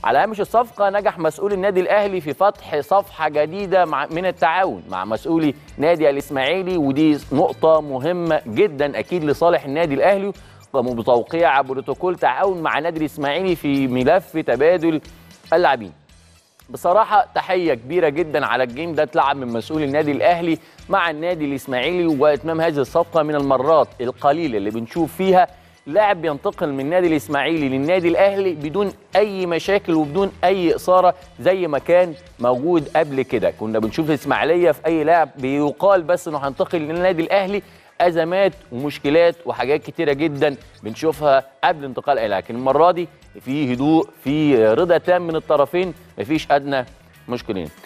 على هامش الصفقة نجح مسؤول النادي الأهلي في فتح صفحة جديدة مع من التعاون مع مسؤولي نادي الإسماعيلي ودي نقطة مهمة جدا أكيد لصالح النادي الأهلي قاموا بتوقيع بروتوكول تعاون مع نادي الإسماعيلي في ملف تبادل اللاعبين بصراحة تحية كبيرة جدا على الجيم ده اتلعب من مسؤول النادي الأهلي مع النادي الإسماعيلي وإتمام هذه الصفقة من المرات القليلة اللي بنشوف فيها لاعب بينتقل من النادي الإسماعيلي للنادي الأهلي بدون أي مشاكل وبدون أي إثارة زي ما كان موجود قبل كده كنا بنشوف الإسماعيلية في أي لاعب بيقال بس إنه هينتقل للنادي الأهلي ازمات ومشكلات وحاجات كتيره جدا بنشوفها قبل انتقال الاهلي لكن المره دي في هدوء في رضا تام من الطرفين مفيش ادنى مشكلين